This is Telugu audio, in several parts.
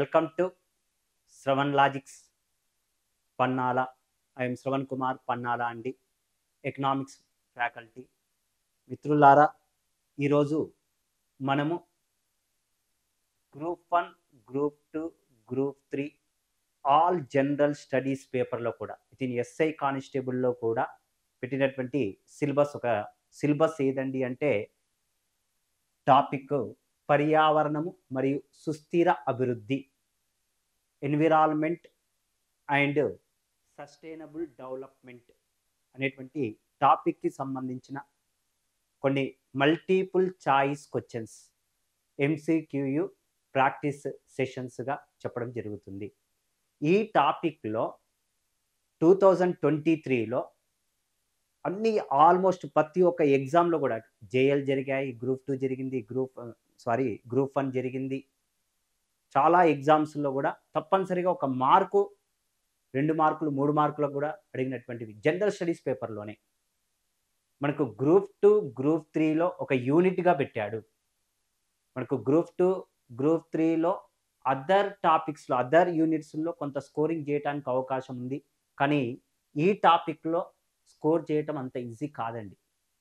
welcome to Shravan logics Pannala I'm Shravan Kumar Pannala అండి ఎకనామిక్స్ ఫ్యాకల్టీ మిత్రులారా ఈరోజు మనము group one group two group three all general studies పేపర్లో కూడా విత్ ఇన్ ఎస్ఐ కానిస్టేబుల్లో కూడా పెట్టినటువంటి సిలబస్ ఒక సిలబస్ ఏదండి అంటే టాపిక్ పర్యావరణము మరియు సుస్థిర అభివృద్ధి ఎన్విరాన్మెంట్ అండ్ సస్టైనబుల్ డెవలప్మెంట్ అనేటువంటి టాపిక్కి సంబంధించిన కొన్ని multiple choice questions MCQ practice సెషన్స్గా చెప్పడం జరుగుతుంది ఈ టాపిక్లో టూ థౌజండ్ ట్వంటీ త్రీలో అన్ని ఆల్మోస్ట్ ప్రతి ఒక్క ఎగ్జామ్లో కూడా జేఎల్ జరిగాయి గ్రూప్ టూ జరిగింది గ్రూప్ సారీ గ్రూప్ వన్ జరిగింది చాలా ఎగ్జామ్స్లో కూడా తప్పనిసరిగా ఒక మార్కు రెండు మార్కులు మూడు మార్కులకు కూడా అడిగినటువంటివి జనరల్ స్టడీస్ పేపర్లోనే మనకు గ్రూప్ టూ గ్రూప్ త్రీలో ఒక యూనిట్గా పెట్టాడు మనకు గ్రూప్ టూ గ్రూప్ త్రీలో అదర్ టాపిక్స్లో అదర్ యూనిట్స్లో కొంత స్కోరింగ్ చేయడానికి అవకాశం ఉంది కానీ ఈ టాపిక్లో స్కోర్ చేయటం అంత ఈజీ కాదండి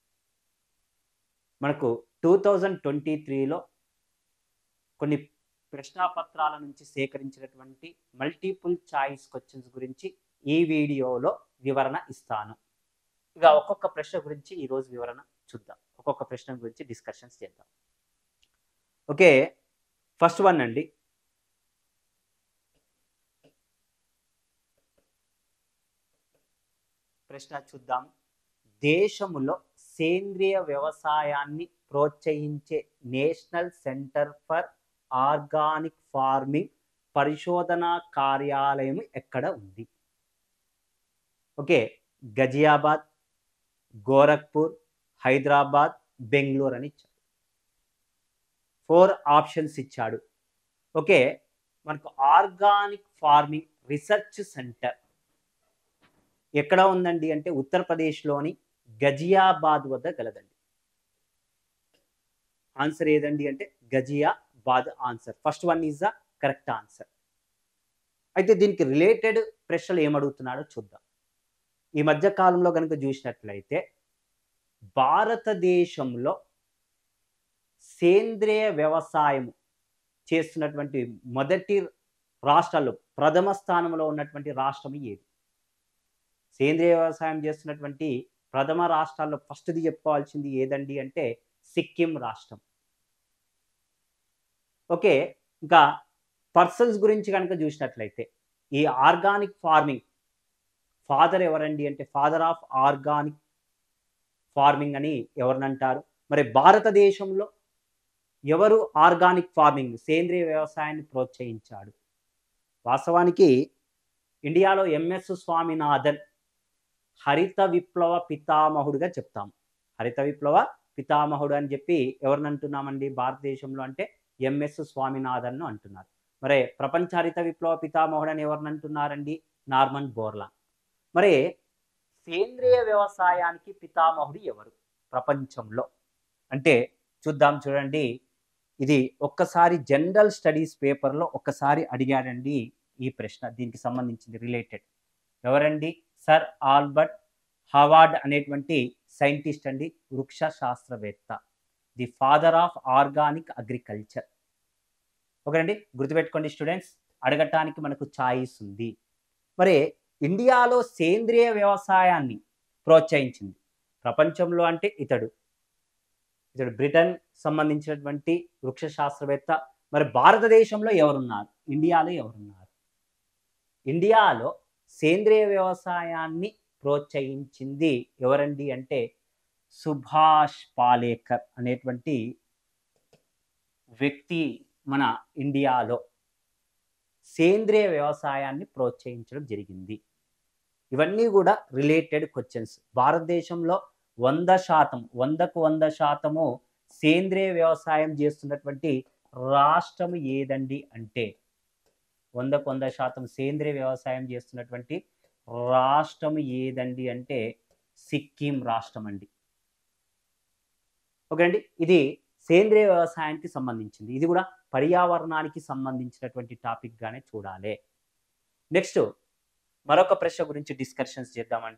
మనకు టూ థౌజండ్ ట్వంటీ త్రీలో కొన్ని ప్రశ్నాపత్రాల నుంచి సేకరించినటువంటి మల్టిపుల్ చాయిస్ క్వశ్చన్స్ గురించి ఈ వీడియోలో వివరణ ఇస్తాను ఇక ఒక్కొక్క ప్రశ్న గురించి ఈరోజు వివరణ చూద్దాం ఒక్కొక్క ప్రశ్న గురించి డిస్కషన్స్ చేద్దాం ఓకే ఫస్ట్ వన్ అండి ప్రశ్న చూద్దాం దేశంలో సేంద్రియ వ్యవసాయాన్ని ప్రోత్సహించే national centre for organic farming పరిశోధనా కార్యాలయం ఎక్కడ ఉంది ఓకే గజియాబాద్ గోరఖ్పూర్ హైదరాబాద్ బెంగళూరు అని ఇచ్చాడు ఫోర్ ఆప్షన్స్ ఇచ్చాడు ఓకే మనకు ఆర్గానిక్ ఫార్మింగ్ రీసెర్చ్ సెంటర్ ఎక్కడ ఉందండి అంటే ఉత్తరప్రదేశ్లోని గజియాబాద్ వద్ద గలదండి ఆన్సర్ ఏదండి అంటే Ghaziabad answer first one is the correct answer అయితే దీనికి రిలేటెడ్ ప్రశ్నలు ఏమడుగుతున్నాడో చూద్దాం ఈ మధ్య కాలంలో కనుక చూసినట్లయితే భారతదేశంలో సేంద్రియ వ్యవసాయం చేస్తున్నటువంటి మొదటి రాష్ట్రాల్లో ప్రథమ స్థానంలో ఉన్నటువంటి రాష్ట్రం ఏది సేంద్రియ వ్యవసాయం చేస్తున్నటువంటి ప్రథమ రాష్ట్రాల్లో ఫస్ట్ది చెప్పుకోవాల్సింది ఏదండి అంటే సిక్కిం రాష్ట్రం ఓకే ఇంకా పర్సన్స్ గురించి కనుక చూసినట్లయితే ఈ ఆర్గానిక్ ఫార్మింగ్ ఫాదర్ ఎవరండి అంటే ఫాదర్ ఆఫ్ ఆర్గానిక్ ఫార్మింగ్ అని ఎవరినంటారు మరి భారతదేశంలో ఎవరు ఆర్గానిక్ ఫార్మింగ్ సేంద్రియ వ్యవసాయాన్ని ప్రోత్సహించాడు వాస్తవానికి ఇండియాలో ఎంఎస్ స్వామినాథన్ హరిత విప్లవ పితామహుడుగా చెప్తాం హరిత విప్లవ పితామహుడు అని చెప్పి ఎవరిని అంటున్నామండి భారతదేశంలో అంటే ఎంఎస్ స్వామినాథన్ అంటున్నారు మరి ప్రపంచ హరిత విప్లవ పితామహుడు అని ఎవరిని అంటున్నారండి నార్మన్ బోర్లా మరి సేంద్రియ వ్యవసాయానికి పితామహుడు ఎవరు ప్రపంచంలో అంటే చూద్దాం చూడండి ఇది ఒక్కసారి జనరల్ స్టడీస్ పేపర్లో ఒక్కసారి అడిగాడండి ఈ ప్రశ్న దీనికి సంబంధించింది రిలేటెడ్ ఎవరండి సర్ ఆల్బర్ట్ హవార్డ్ అనేటువంటి సైంటిస్ట్ అండి వృక్ష శాస్త్రవేత్త the father of organic agriculture ఓకేనండి గుర్తుపెట్టుకోండి స్టూడెంట్స్ అడగటానికి మనకు ఛాయిస్ ఉంది మరి ఇండియాలో సేంద్రియ వ్యవసాయాన్ని ప్రోత్సహించింది ప్రపంచంలో అంటే ఇతడు ఇతడు బ్రిటన్ సంబంధించినటువంటి వృక్ష శాస్త్రవేత్త మరి భారతదేశంలో ఎవరున్నారు ఇండియాలో ఎవరున్నారు ఇండియాలో సేంద్రియ వ్యవసాయాన్ని ప్రోత్సహించింది ఎవరండి అంటే సుభాష్ పాలేకర్ అనేటువంటి వ్యక్తి మన ఇండియాలో సేంద్రియ వ్యవసాయాన్ని ప్రోత్సహించడం జరిగింది ఇవన్నీ కూడా రిలేటెడ్ క్వశ్చన్స్ భారతదేశంలో వంద శాతం వందకు వంద శాతము సేంద్రియ వ్యవసాయం చేస్తున్నటువంటి రాష్ట్రం ఏదండి అంటే వందకు వంద శాతం సేంద్రియ వ్యవసాయం చేస్తున్నటువంటి రాష్ట్రం ఏదండి అంటే సిక్కిం రాష్ట్రం అండి ఓకే అండి ఇది సేంద్రియ వ్యవసాయానికి సంబంధించింది ఇది కూడా పర్యావరణానికి సంబంధించినటువంటి టాపిక్గానే చూడాలి నెక్స్ట్ మరొక ప్రశ్న గురించి డిస్కషన్స్ చేద్దామండి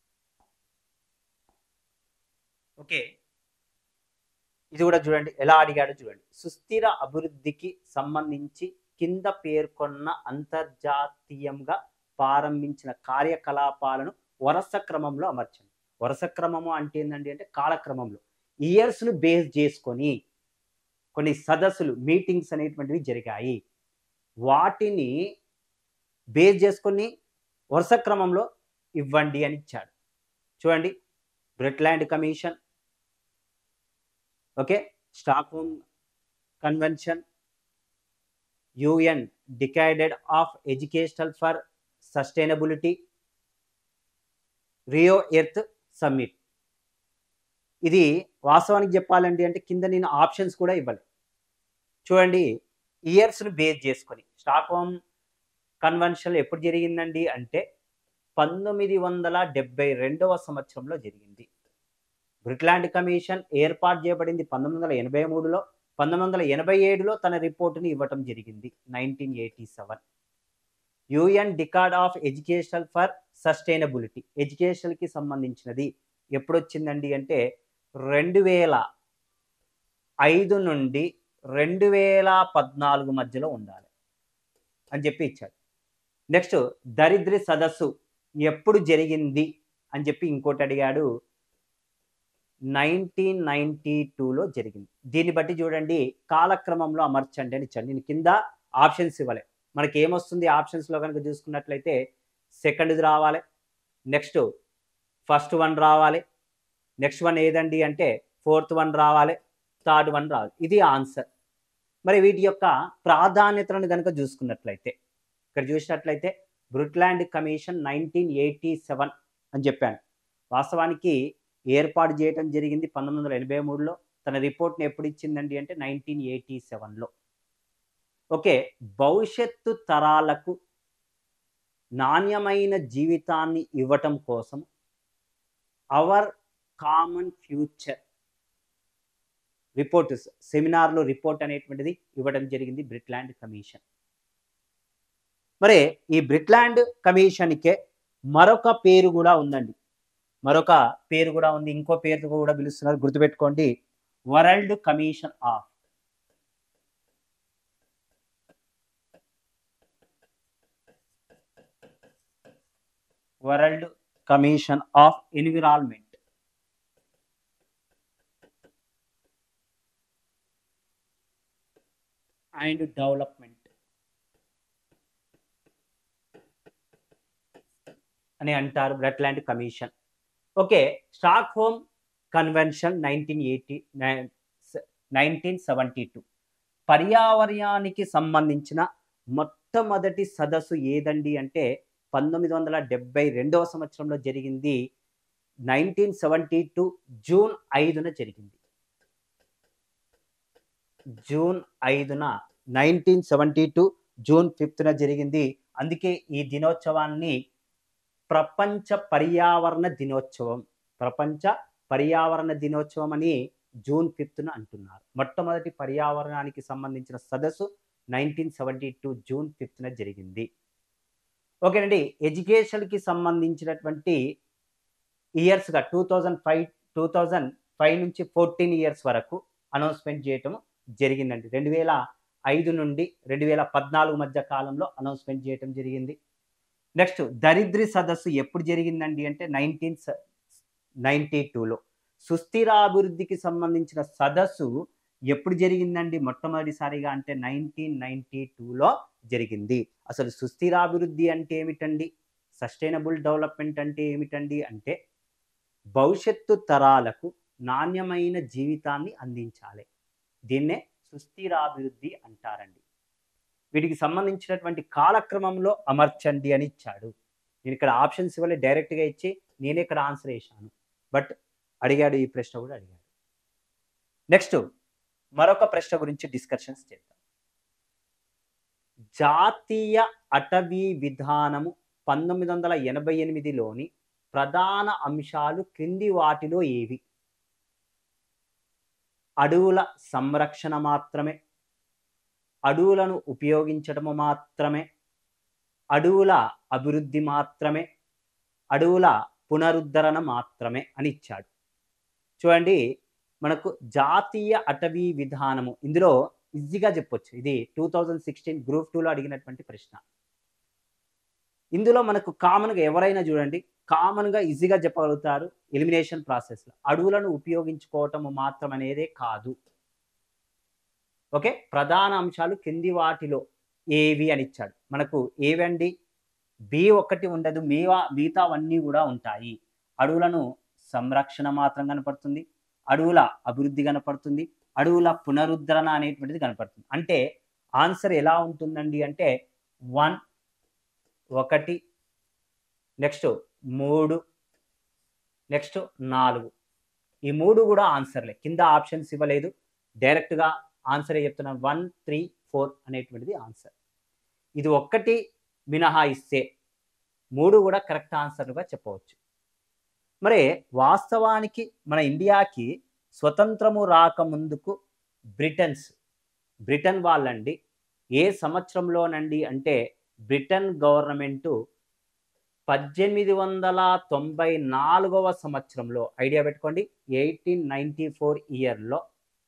ఓకే ఇది కూడా చూడండి ఎలా అడిగాడో చూడండి సుస్థిర అభివృద్ధికి సంబంధించి కింద పేర్కొన్న అంతర్జాతీయంగా ప్రారంభించిన కార్యకలాపాలను వరుస క్రమంలో అమర్చండి వరుస క్రమము అంటే ఏంటండి అంటే కాలక్రమంలో ఇయర్స్ను బేస్ చేసుకొని కొన్ని సదస్సులు మీటింగ్స్ అనేటువంటివి జరిగాయి వాటిని బేస్ చేసుకొని వరుస క్రమంలో ఇవ్వండి అని ఇచ్చాడు చూడండి Brundtland commission okay Stockholm convention UN decade of educational for sustainability Rio earth summit ఇది వాస్తవానికి చెప్పాలండి అంటే కింద నేను ఆప్షన్స్ కూడా ఇవ్వలేదు చూడండి ఇయర్స్ను బేస్ చేసుకొని స్టాక్హోమ్ కన్వెన్షన్ ఎప్పుడు జరిగిందండి అంటే పంతొమ్మిది వందల డెబ్బై రెండవ సంవత్సరంలో జరిగింది బ్రిట్లాండ్ కమిషన్ ఏర్పాటు చేయబడింది పంతొమ్మిది వందల ఎనభై మూడులో పంతొమ్మిది వందల ఎనభై ఏడులో తన రిపోర్టుని ఇవ్వటం జరిగింది nineteen eighty seven UN decade of educational for sustainability ఎడ్యుకేషన్కి సంబంధించినది ఎప్పుడు వచ్చిందండి అంటే రెండు వేల ఐదు నుండి రెండు వేల పద్నాలుగు మధ్యలో ఉండాలి అని చెప్పి ఇచ్చాడు నెక్స్ట్ దరిద్ర సదస్సు ఎప్పుడు జరిగింది అని చెప్పి ఇంకోటి అడిగాడు నైన్టీన్ నైన్టీ టూలో జరిగింది దీన్ని బట్టి చూడండి కాలక్రమంలో అమర్చండి అని ఇచ్చాడు నేను కింద ఆప్షన్స్ ఇవ్వలే మనకి ఏమొస్తుంది ఆప్షన్స్లో కనుక చూసుకున్నట్లయితే సెకండ్ది రావాలి నెక్స్ట్ ఫస్ట్ వన్ రావాలి నెక్స్ట్ వన్ ఏదండి అంటే ఫోర్త్ వన్ రావాలి థర్డ్ వన్ రావాలి ఇది ఆన్సర్ మరి వీటి యొక్క ప్రాధాన్యతలను కనుక చూసుకున్నట్లయితే ఇక్కడ చూసినట్లయితే Brundtland commission nineteen eighty seven అని చెప్పాను వాస్తవానికి ఏర్పాటు చేయడం జరిగింది పంతొమ్మిది వందల ఎనభై మూడులో తన రిపోర్ట్ని ఎప్పుడు ఇచ్చిందండి అంటే నైన్టీన్ ఎయిటీ సెవెన్లో ఓకే భవిష్యత్తు తరాలకు నాణ్యమైన జీవితాన్ని ఇవ్వటం కోసం అవర్ కామన్ ఫ్యూచర్ రిపోర్ట్ సెమినార్లో రిపోర్ట్ అనేటువంటిది ఇవ్వడం జరిగింది బ్రిట్లాండ్ కమిషన్ మరి ఈ బ్రిట్లాండ్ కమిషన్కే మరొక పేరు కూడా ఉందండి మరొక పేరు కూడా ఉంది ఇంకో పేరు కూడా పిలుస్తున్నారు గుర్తుపెట్టుకోండి world commission of world commission of environment and development అని అంటారు Brundtland commission okay Stockholm convention nineteen eighty nineteen seventy two పర్యావరణానికి సంబంధించిన మొట్టమొదటి సదస్సు ఏదండి అంటే పంతొమ్మిది వందల డెబ్బై రెండవ సంవత్సరంలో జరిగింది నైన్టీన్ సెవెంటీ టూ జూన్ ఐదున జరిగింది జూన్ ఐదున నైన్టీన్ సెవెంటీ టూ జూన్ ఫిఫ్త్న జరిగింది అందుకే ఈ దినోత్సవాన్ని ప్రపంచ పర్యావరణ దినోత్సవం ప్రపంచ పర్యావరణ దినోత్సవం అని జూన్ ఫిఫ్త్న అంటున్నారు మొట్టమొదటి పర్యావరణానికి సంబంధించిన సదస్సు నైన్టీన్ సెవెంటీ టూ జూన్ ఫిఫ్త్న జరిగింది ఓకేనండి ఎడ్యుకేషన్కి సంబంధించినటువంటి ఇయర్స్గా two thousand five two thousand five నుంచి ఫోర్టీన్ ఇయర్స్ వరకు అనౌన్స్మెంట్ చేయటం జరిగిందండి రెండు వేల ఐదు నుండి రెండు వేల పద్నాలుగు మధ్య కాలంలో అనౌన్స్మెంట్ చేయటం జరిగింది నెక్స్ట్ దరిద్రి సదస్సు ఎప్పుడు జరిగిందండి అంటే నైన్టీన్ నైన్టీ టూలో సుస్థిరాభివృద్ధికి సంబంధించిన సదస్సు ఎప్పుడు జరిగిందండి మొట్టమొదటిసారిగా అంటే నైన్టీన్ నైన్టీ టూలో జరిగింది అసలు సుస్థిరాభివృద్ధి అంటే ఏమిటండి సస్టైనబుల్ డెవలప్మెంట్ అంటే ఏమిటండి అంటే భవిష్యత్తు తరాలకు నాణ్యమైన జీవితాన్ని అందించాలి దీన్నే సుస్థిరాభివృద్ధి అంటారండి వీటికి సంబంధించినటువంటి కాలక్రమంలో అమర్చండి అని ఇచ్చాడు నేను ఇక్కడ ఆప్షన్స్ ఇవ్వలే డైరెక్ట్గా ఇచ్చి నేనే ఇక్కడ ఆన్సర్ వేసాను బట్ అడిగాడు ఈ ప్రశ్న కూడా అడిగాడు నెక్స్ట్ మరొక ప్రశ్న గురించి డిస్కషన్స్ చేద్దాం జాతీయ అటవీ విధానము పంతొమ్మిది వందల ఎనభై ఎనిమిదిలోని ప్రధాన అంశాలు క్రింది వాటిలో ఏవి అడవుల సంరక్షణ మాత్రమే అడవులను ఉపయోగించడము మాత్రమే అడవుల అభివృద్ధి మాత్రమే అడవుల పునరుద్ధరణ మాత్రమే అని ఇచ్చాడు చూడండి మనకు జాతీయ అటవీ విధానము ఇందులో ఈజీగా చెప్పొచ్చు ఇది టూ థౌజండ్ సిక్స్టీన్ గ్రూప్ టూలో అడిగినటువంటి ప్రశ్న ఇందులో మనకు కామన్గా ఎవరైనా చూడండి కామన్గా ఈజీగా చెప్పగలుగుతారు ఎలిమినేషన్ ప్రాసెస్లో అడవులను ఉపయోగించుకోవటం మాత్రం అనేదే కాదు ఓకే ప్రధాన అంశాలు కింది వాటిలో ఏవి అని ఇచ్చాడు మనకు ఏవండి బి ఒకటి ఉండదు మీవా మిగతావన్నీ కూడా ఉంటాయి అడవులను సంరక్షణ మాత్రం కనపడుతుంది అడవుల అభివృద్ధి కనపడుతుంది అడవుల పునరుద్ధరణ అనేటువంటిది కనపడుతుంది అంటే ఆన్సర్ ఎలా ఉంటుందండి అంటే వన్ ఒకటి నెక్స్ట్ మూడు నెక్స్ట్ నాలుగు ఈ మూడు కూడా ఆన్సర్లే కింద ఆప్షన్స్ ఇవ్వలేదు డైరెక్ట్గా ఆన్సరే చెప్తున్నాను వన్ త్రీ ఫోర్ అనేటువంటిది ఆన్సర్ ఇది ఒక్కటి మినహాయిస్తే మూడు కూడా కరెక్ట్ ఆన్సర్లుగా చెప్పవచ్చు మరి వాస్తవానికి మన ఇండియాకి స్వతంత్రము రాకముందుకు బ్రిటన్స్ బ్రిటన్ వాళ్ళండి ఏ సంవత్సరంలోనండి అంటే బ్రిటన్ గవర్నమెంటు పద్దెనిమిది వందల తొంభై నాలుగవ సంవత్సరంలో ఐడియా పెట్టుకోండి ఎయిటీన్ నైంటీ ఫోర్ ఇయర్లో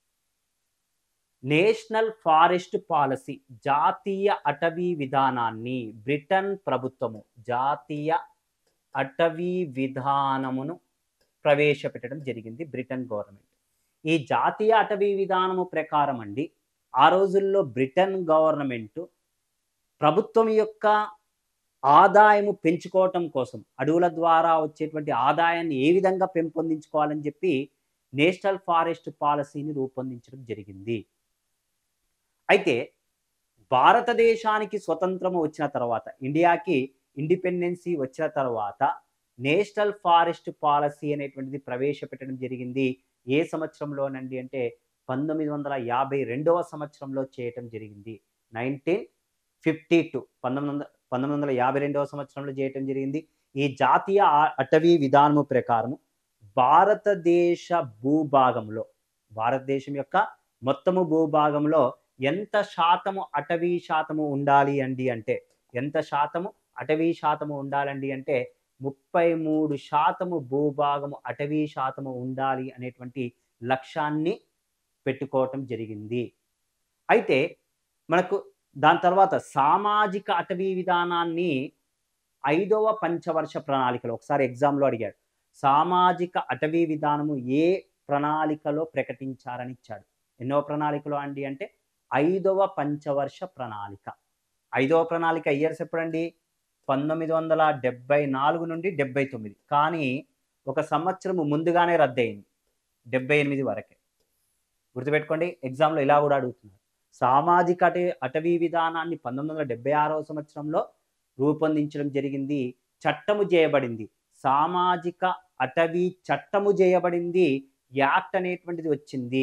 నేషనల్ ఫారెస్ట్ పాలసీ జాతీయ అటవీ విధానాన్ని బ్రిటన్ ప్రభుత్వము జాతీయ అటవీ విధానమును ప్రవేశపెట్టడం జరిగింది బ్రిటన్ గవర్నమెంట్ ఈ జాతీయ అటవీ విధానము ప్రకారం అండి ఆ రోజుల్లో బ్రిటన్ గవర్నమెంట్ ప్రభుత్వం యొక్క ఆదాయము పెంచుకోవటం కోసం అడవుల ద్వారా వచ్చేటువంటి ఆదాయాన్ని ఏ విధంగా పెంపొందించుకోవాలని చెప్పి నేషనల్ ఫారెస్ట్ పాలసీని రూపొందించడం జరిగింది అయితే భారతదేశానికి స్వతంత్రము వచ్చిన తర్వాత ఇండియాకి ఇండిపెండెన్సీ వచ్చిన తర్వాత నేషనల్ ఫారెస్ట్ పాలసీ అనేటువంటిది ప్రవేశపెట్టడం జరిగింది ఏ సంవత్సరంలోనండి అంటే పంతొమ్మిది వందల యాభై రెండవ సంవత్సరంలో చేయటం జరిగింది నైన్టీన్ ఫిఫ్టీ టూ పంతొమ్మిది వందల పంతొమ్మిది వందల యాభై రెండవ సంవత్సరంలో చేయటం జరిగింది ఈ జాతీయ ఆ- అటవీ విధానము ప్రకారం భారతదేశ భూభాగంలో భారతదేశం యొక్క మొత్తము భూభాగంలో ఎంత శాతము అటవీ శాతము ఉండాలి అండి అంటే ఎంత శాతము అటవీ శాతము ఉండాలండి అంటే ముప్పై మూడు శాతము భూభాగము అటవీ శాతము ఉండాలి అనేటువంటి లక్ష్యాన్ని పెట్టుకోవటం జరిగింది అయితే మనకు దాని తర్వాత సామాజిక అటవీ విధానాన్ని ఐదవ పంచవర్ష ప్రణాళికలో ఒకసారి ఎగ్జామ్లో అడిగాడు సామాజిక అటవీ విధానము ఏ ప్రణాళికలో ప్రకటించారని ఇచ్చాడు ఎన్నో ప్రణాళికలో అండి అంటే ఐదవ పంచవర్ష ప్రణాళిక ఐదవ ప్రణాళిక ఇయర్స్ ఎప్పుడండి పంతొమ్మిది వందల డెబ్బై నాలుగు నుండి డెబ్బై తొమ్మిది కానీ ఒక సంవత్సరం ముందుగానే రద్దయింది డెబ్బై ఎనిమిది వరకే గుర్తుపెట్టుకోండి ఎగ్జామ్లో ఇలా కూడా అడుగుతున్నారు సామాజిక అట అటవీ విధానాన్ని పంతొమ్మిది వందల డెబ్బై ఆరవ సంవత్సరంలో రూపొందించడం జరిగింది చట్టము చేయబడింది సామాజిక అటవీ చట్టము చేయబడింది యాక్ట్ అనేటువంటిది వచ్చింది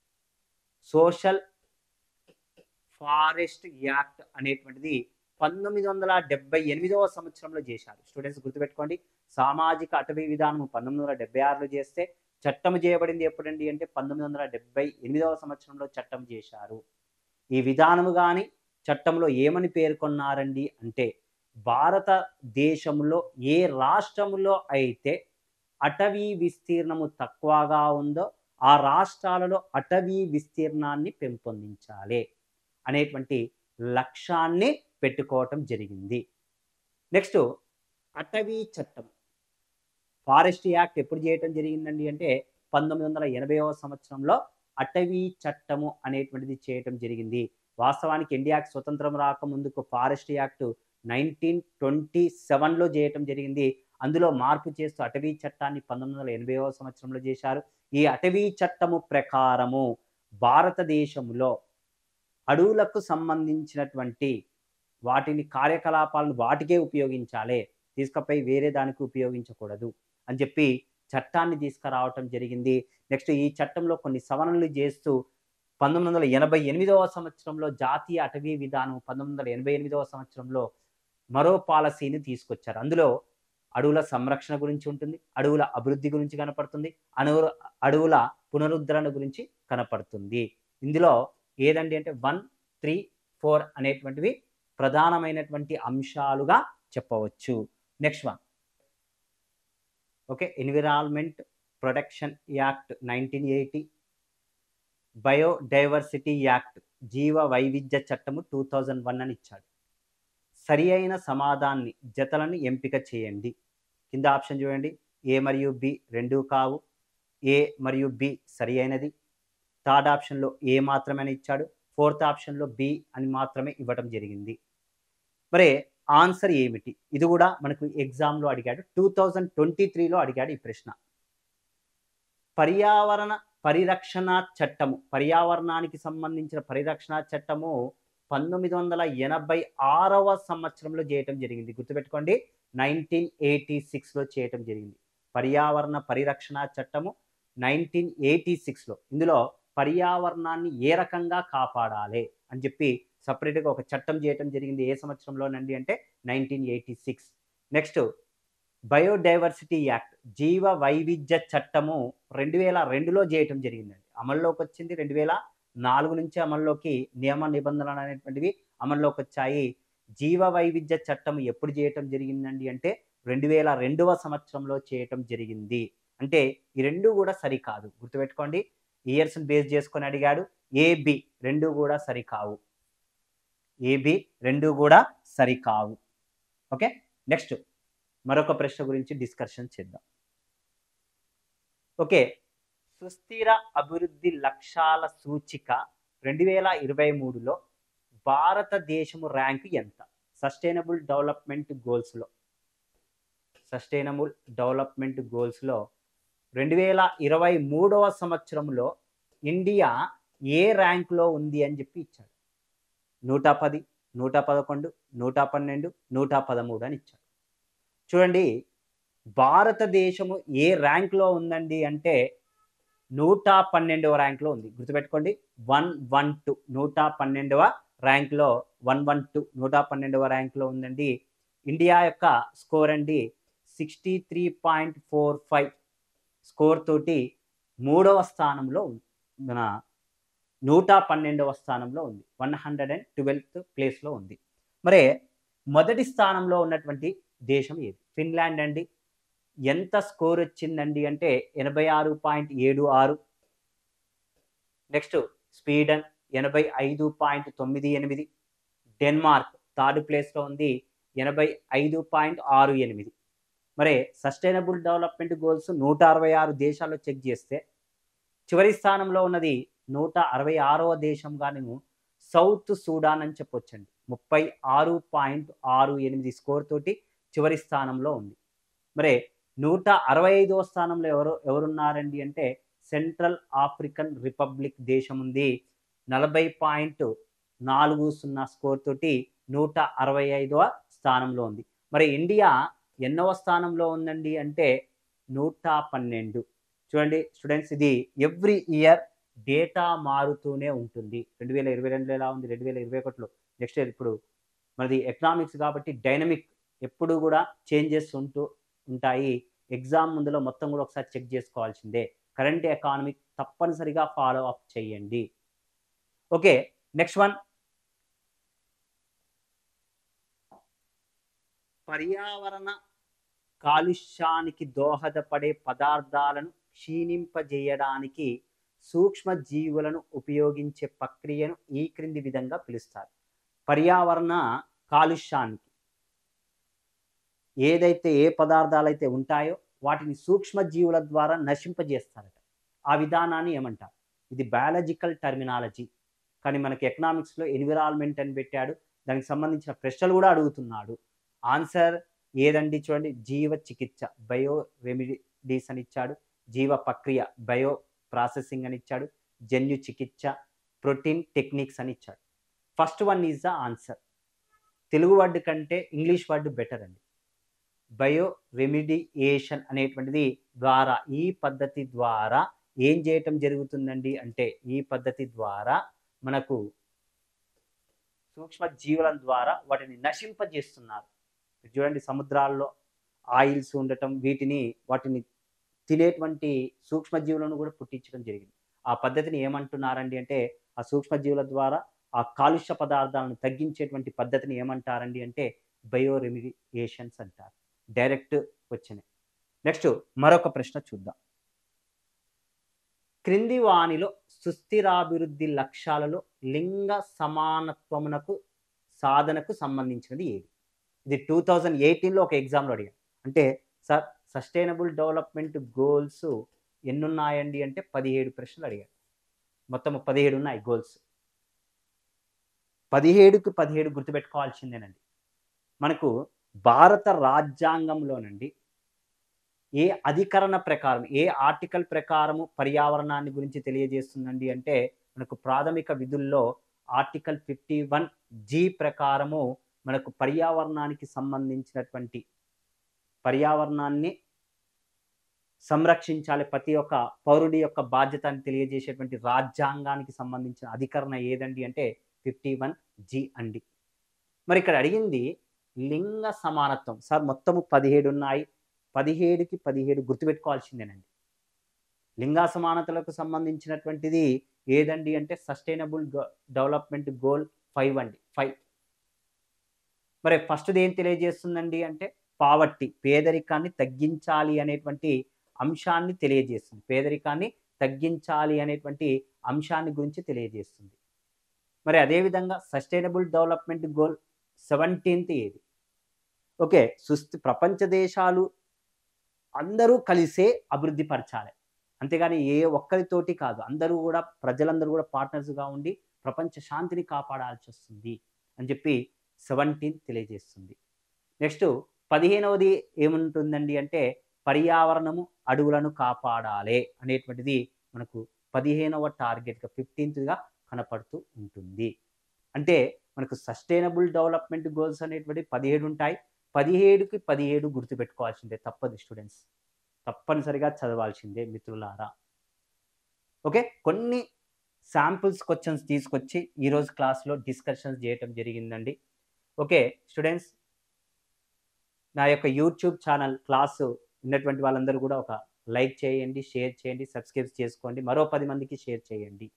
సోషల్ ఫారెస్ట్ యాక్ట్ అనేటువంటిది పంతొమ్మిది వందల డెబ్బై ఎనిమిదవ సంవత్సరంలో చేశారు స్టూడెంట్స్ గుర్తుపెట్టుకోండి సామాజిక అటవీ విధానం పంతొమ్మిది వందల డెబ్బై ఆరులో చేస్తే చట్టం చేయబడింది ఎప్పుడండి అంటే పంతొమ్మిది వందల డెబ్బై ఎనిమిదవ సంవత్సరంలో చట్టం చేశారు ఈ విధానము కానీ చట్టంలో ఏమని పేర్కొన్నారండి అంటే భారతదేశంలో ఏ రాష్ట్రంలో అయితే అటవీ విస్తీర్ణము తక్కువగా ఉందో ఆ రాష్ట్రాలలో అటవీ విస్తీర్ణాన్ని పెంపొందించాలి అనేటువంటి లక్ష్యాన్ని పెట్టుకోవటం జరిగింది నెక్స్ట్ అటవీ చట్టం ఫారెస్ట్ యాక్ట్ ఎప్పుడు చేయటం జరిగిందండి అంటే పంతొమ్మిది వందల ఎనభైవ సంవత్సరంలో అటవీ చట్టము అనేటువంటిది చేయటం జరిగింది వాస్తవానికి ఇండియాకి స్వతంత్రం రాకముందుకు ఫారెస్ట్ యాక్ట్ నైన్టీన్ ట్వంటీ సెవెన్లో చేయటం జరిగింది అందులో మార్పు చేస్తూ అటవీ చట్టాన్ని పంతొమ్మిది వందల ఎనభైవ సంవత్సరంలో చేశారు ఈ అటవీ చట్టము ప్రకారము భారతదేశంలో అడవులకు సంబంధించినటువంటి వాటిని కార్యకలాపాలను వాటికే ఉపయోగించాలి తీసుకపోయి వేరే దానికి ఉపయోగించకూడదు అని చెప్పి చట్టాన్ని తీసుకురావటం జరిగింది నెక్స్ట్ ఈ చట్టంలో కొన్ని సవరణలు చేస్తూ పంతొమ్మిది వందల ఎనభై ఎనిమిదవ సంవత్సరంలో జాతీయ అటవీ విధానం పంతొమ్మిది వందల ఎనభై ఎనిమిదవ సంవత్సరంలో మరో పాలసీని తీసుకొచ్చారు అందులో అడవుల సంరక్షణ గురించి ఉంటుంది అడవుల అభివృద్ధి గురించి కనపడుతుంది అణువుల అడవుల పునరుద్ధరణ గురించి కనపడుతుంది ఇందులో ఏదండి అంటే వన్ త్రీ ఫోర్ అనేటువంటివి ప్రధానమైనటువంటి అంశాలుగా చెప్పవచ్చు next one okay environment protection act nineteen eighty biodiversity act జీవ వైవిధ్య చట్టము టూ థౌజండ్ వన్ అని ఇచ్చాడు సరి అయిన సమాధాన్ని జతలను ఎంపిక చేయండి కింద ఆప్షన్ చూడండి ఏ మరియు బి రెండు కావు ఏ మరియు బి సరి అయినది థర్డ్ ఆప్షన్లో ఏ మాత్రమే ఇచ్చాడు ఫోర్త్ ఆప్షన్లో బి అని మాత్రమే ఇవ్వడం జరిగింది మరి ఆన్సర్ ఏమిటి ఇది కూడా మనకు ఎగ్జామ్లో అడిగాడు టూ థౌజండ్ ట్వంటీ త్రీలో అడిగాడు ఈ ప్రశ్న పర్యావరణ పరిరక్షణ చట్టము పర్యావరణానికి సంబంధించిన పరిరక్షణ చట్టము పంతొమ్మిది వందల ఎనభై ఆరవ సంవత్సరంలో చేయటం జరిగింది గుర్తుపెట్టుకోండి నైన్టీన్ ఎయిటీ సిక్స్లో చేయటం జరిగింది పర్యావరణ పరిరక్షణ చట్టము నైన్టీన్ ఎయిటీ సిక్స్లో ఇందులో పర్యావరణాన్ని ఏ రకంగా కాపాడాలి అని చెప్పి సపరేట్గా ఒక చట్టం చేయటం జరిగింది ఏ సంవత్సరంలోనండి అంటే nineteen eighty six next biodiversity act జీవ వైవిధ్య చట్టము రెండు వేల రెండులో చేయటం జరిగిందండి అమల్లోకి వచ్చింది రెండు వేల నాలుగు నుంచి అమల్లోకి నియమ నిబంధనలు అనేటువంటివి అమల్లోకి వచ్చాయి జీవ వైవిధ్య చట్టం ఎప్పుడు చేయటం జరిగిందండి అంటే రెండు వేల రెండవ సంవత్సరంలో చేయటం జరిగింది అంటే ఈ రెండు కూడా సరికాదు గుర్తుపెట్టుకోండి ఇయర్స్ని బేస్ చేసుకొని అడిగాడు ఏబి రెండు కూడా సరికావు ఏబి రెండు కూడా సరికావు ఓకే నెక్స్ట్ మరొక ప్రశ్న గురించి డిస్కషన్ చేద్దాం ఓకే సుస్థిర అభివృద్ధి లక్ష్యాల సూచిక రెండు వేల ఇరవై మూడులో భారతదేశము ర్యాంకు ఎంత సస్టైనబుల్ డెవలప్మెంట్ గోల్స్లో సస్టైనబుల్ డెవలప్మెంట్ గోల్స్లో రెండు వేల ఇరవై మూడవ సంవత్సరంలో ఇండియా ఏ ర్యాంకులో ఉంది అని చెప్పి ఇచ్చాడు నూట పది నూట పదకొండు నూట పన్నెండు నూట పదమూడు అని ఇచ్చాడు చూడండి భారతదేశము ఏ ర్యాంక్లో ఉందండి అంటే నూట పన్నెండవ ర్యాంక్లో ఉంది గుర్తుపెట్టుకోండి వన్ వన్ టూ నూట పన్నెండవ ర్యాంక్లో వన్ వన్ టూ నూట పన్నెండవ ర్యాంక్లో ఉందండి ఇండియా యొక్క స్కోర్ అండి sixty three point four five score తోటి మూడవ స్థానంలో ఉంది మన నూట పన్నెండవ స్థానంలో ఉంది వన్ హండ్రెడ్ అండ్ ట్వెల్త్ ప్లేస్లో ఉంది మరి మొదటి స్థానంలో ఉన్నటువంటి దేశం ఏది ఫిన్లాండ్ అండి ఎంత స్కోర్ వచ్చిందండి అంటే ఎనభై ఆరు పాయింట్ ఏడు ఆరు నెక్స్ట్ స్వీడన్ ఎనభై ఐదు పాయింట్ తొమ్మిది ఎనిమిది డెన్మార్క్ థర్డ్ ప్లేస్లో ఉంది ఎనభై ఐదు పాయింట్ ఆరు ఎనిమిది మరి సస్టైనబుల్ డెవలప్మెంట్ గోల్స్ నూట అరవై ఆరు దేశాల్లో చెక్ చేస్తే చివరి స్థానంలో ఉన్నది నూట అరవై ఆరవ దేశంగాను సౌత్ సూడాన్ అని చెప్పొచ్చండి ముప్పై ఆరు పాయింట్ ఆరు ఎనిమిది స్కోర్ తోటి చివరి స్థానంలో ఉంది మరి నూట అరవై ఐదవ స్థానంలో ఎవరు ఎవరున్నారండి అంటే సెంట్రల్ ఆఫ్రికన్ రిపబ్లిక్ దేశం ఉంది నలభై పాయింట్ నాలుగు సున్నా స్కోర్ తోటి నూట అరవై ఐదవ స్థానంలో ఉంది మరి ఇండియా ఎన్నవ స్థానంలో ఉందండి అంటే నూట పన్నెండు చూడండి స్టూడెంట్స్ ఇది ఎవ్రీ ఇయర్ డేటా మారుతూనే ఉంటుంది రెండు వేల ఇరవై రెండులో ఎలా ఉంది రెండు వేల ఇరవై ఒకటిలో నెక్స్ట్ ఇయర్ ఇప్పుడు మనది ఎకనామిక్స్ కాబట్టి డైనమిక్ ఎప్పుడు కూడా చేంజెస్ ఉంటూ ఉంటాయి ఎగ్జామ్ ముందులో మొత్తం కూడా ఒకసారి చెక్ చేసుకోవాల్సిందే కరెంట్ ఎకానమీ తప్పనిసరిగా ఫాలో అప్ చేయండి ఓకే నెక్స్ట్ వన్ పర్యావరణ కాలుష్యానికి దోహదపడే పదార్థాలను క్షీణింపజేయడానికి సూక్ష్మ జీవులను ఉపయోగించే ప్రక్రియను ఈ క్రింది విధంగా పిలుస్తారు పర్యావరణ కాలుష్యానికి ఏదైతే ఏ పదార్థాలు అయితే ఉంటాయో వాటిని సూక్ష్మ జీవుల ద్వారా నశింపజేస్తారట ఆ విధానాన్ని ఏమంటారు ఇది బయాలజికల్ టర్మినాలజీ కానీ మనకి ఎకనామిక్స్లో ఎన్విరాన్మెంట్ అని పెట్టాడు దానికి సంబంధించిన ప్రశ్నలు కూడా అడుగుతున్నాడు ఆన్సర్ ఏదండి చూడండి జీవ చికిత్స బయో రెమిడీస్ అని ఇచ్చాడు జీవ ప్రక్రియ బయో ప్రాసెసింగ్ అని ఇచ్చాడు జన్యు చికిత్స ప్రోటీన్ టెక్నిక్స్ అని ఇచ్చాడు first one is the answer Telugu word కంటే ఇంగ్లీష్ వర్డ్ బెటర్ అండి బయో రెమిడియేషన్ అనేటువంటిది ద్వారా ఈ పద్ధతి ద్వారా ఏం చేయటం జరుగుతుందండి అంటే ఈ పద్ధతి ద్వారా మనకు సూక్ష్మ జీవుల ద్వారా వాటిని నశింపజేస్తున్నారు చూడండి సముద్రాల్లో ఆయిల్స్ ఉండటం వీటిని వాటిని తినేటువంటి సూక్ష్మజీవులను కూడా పుట్టించడం జరిగింది ఆ పద్ధతిని ఏమంటున్నారండి అంటే ఆ సూక్ష్మజీవుల ద్వారా ఆ కాలుష్య పదార్థాలను తగ్గించేటువంటి పద్ధతిని ఏమంటారండి అంటే బయో రెమిడియేషన్స్ అంటారు డైరెక్ట్ వచ్చినాయి నెక్స్ట్ మరొక ప్రశ్న చూద్దాం క్రింది వానిలో సుస్థిరాభివృద్ధి లక్ష్యాలలో లింగ సమానత్వమునకు సాధనకు సంబంధించినది ఏది ఇది టూ థౌజండ్ ఎయిటీన్లో ఒక ఎగ్జామ్లో అడిగాను అంటే సార్ సస్టైనబుల్ డెవలప్మెంట్ గోల్స్ ఎన్ని ఉన్నాయండి అంటే పదిహేడు ప్రశ్నలు అడిగారు మొత్తం పదిహేడు ఉన్నాయి గోల్స్ పదిహేడుకి పదిహేడు గుర్తుపెట్టుకోవాల్సిందేనండి మనకు భారత రాజ్యాంగంలోనండి ఏ అధికరణ ప్రకారం ఏ ఆర్టికల్ ప్రకారము పర్యావరణాన్ని గురించి తెలియజేస్తుందండి అంటే మనకు ప్రాథమిక విధుల్లో ఆర్టికల్ ఫిఫ్టీ వన్ జీ ప్రకారము మనకు పర్యావరణానికి సంబంధించినటువంటి పర్యావరణాన్ని సంరక్షించాలి ప్రతి ఒక్క పౌరుడి యొక్క బాధ్యతని తెలియజేసేటువంటి రాజ్యాంగానికి సంబంధించిన అధికరణ ఏదండి అంటే ఫిఫ్టీ వన్ జి అండి మరి ఇక్కడ అడిగింది లింగ సమానత్వం సార్ మొత్తము పదిహేడు ఉన్నాయి పదిహేడుకి పదిహేడు గుర్తుపెట్టుకోవాల్సిందేనండి లింగ సమానతలకు సంబంధించినటువంటిది ఏదండి అంటే సస్టైనబుల్ డెవలప్మెంట్ గోల్ ఫైవ్ అండి ఫైవ్ మరి ఫస్ట్ది ఏం తెలియజేస్తుందండి అంటే పావర్టీ పేదరికాన్ని తగ్గించాలి అనేటువంటి అంశాన్ని తెలియజేస్తుంది పేదరికాన్ని తగ్గించాలి అనేటువంటి అంశాన్ని గురించి తెలియజేస్తుంది మరి అదేవిధంగా సస్టైనబుల్ డెవలప్మెంట్ గోల్ సెవెంటీన్త్ ఏది ఓకే సుస్థి ప్రపంచ దేశాలు అందరూ కలిసే అభివృద్ధి పరచాలి అంతేగాని ఏ ఒక్కరితోటి కాదు అందరూ కూడా ప్రజలందరూ కూడా పార్ట్నర్స్గా ఉండి ప్రపంచ శాంతిని కాపాడాల్సి వస్తుంది అని చెప్పి సెవెంటీన్ తెలియజేస్తుంది నెక్స్ట్ పదిహేనవది ఏముంటుందండి అంటే పర్యావరణము అడవులను కాపాడాలి అనేటువంటిది మనకు పదిహేనవ టార్గెట్గా ఫిఫ్టీన్త్గా కనపడుతూ ఉంటుంది అంటే మనకు సస్టైనబుల్ డెవలప్మెంట్ గోల్స్ అనేటువంటి పదిహేడు ఉంటాయి పదిహేడుకి పదిహేడు గుర్తుపెట్టుకోవాల్సిందే తప్పదు స్టూడెంట్స్ తప్పనిసరిగా చదవాల్సిందే మిత్రులారా ఓకే కొన్ని శాంపుల్స్ క్వశ్చన్స్ తీసుకొచ్చి ఈరోజు క్లాస్లో డిస్కషన్స్ చేయటం జరిగిందండి ఓకే స్టూడెంట్స్ నా యొక్క యూట్యూబ్ ఛానల్ క్లాసు ఉన్నటువంటి వాళ్ళందరూ కూడా ఒక లైక్ చేయండి షేర్ చేయండి సబ్స్క్రైబ్ చేసుకోండి మరో పది మందికి షేర్ చేయండి